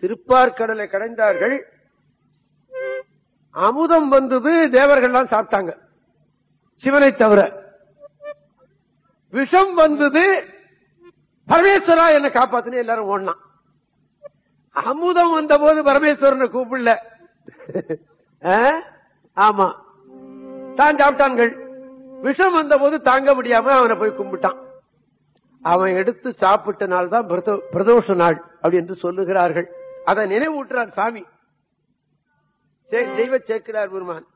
திருப்பார்கடலை கடைந்தார்கள் அமுதம் வந்தது தேவர்கள்லாம் சாப்பிட்டாங்க சிவனை தவிர விஷம் வந்தது பரமேஸ்வரா என்ன காப்பாத்துன்னு எல்லாரும் ஓடலாம் அமுதம் வந்த போது பரமேஸ்வரனை கூப்பிடல ஆ? ஆமா தான் சாப்பிட்டான்கள் விஷம் வந்த போது தாங்க முடியாம அவனை போய் கும்பிட்டான் அவன் எடுத்து சாப்பிட்ட நாள் தான் பிரதோ- பிரதோஷ நாள் அப்படி என்று சொல்லுகிறார்கள் அதை நினைவூட்டுறார் சாமி சே- தெய்வ சேர்க்கிறார் பெருமான்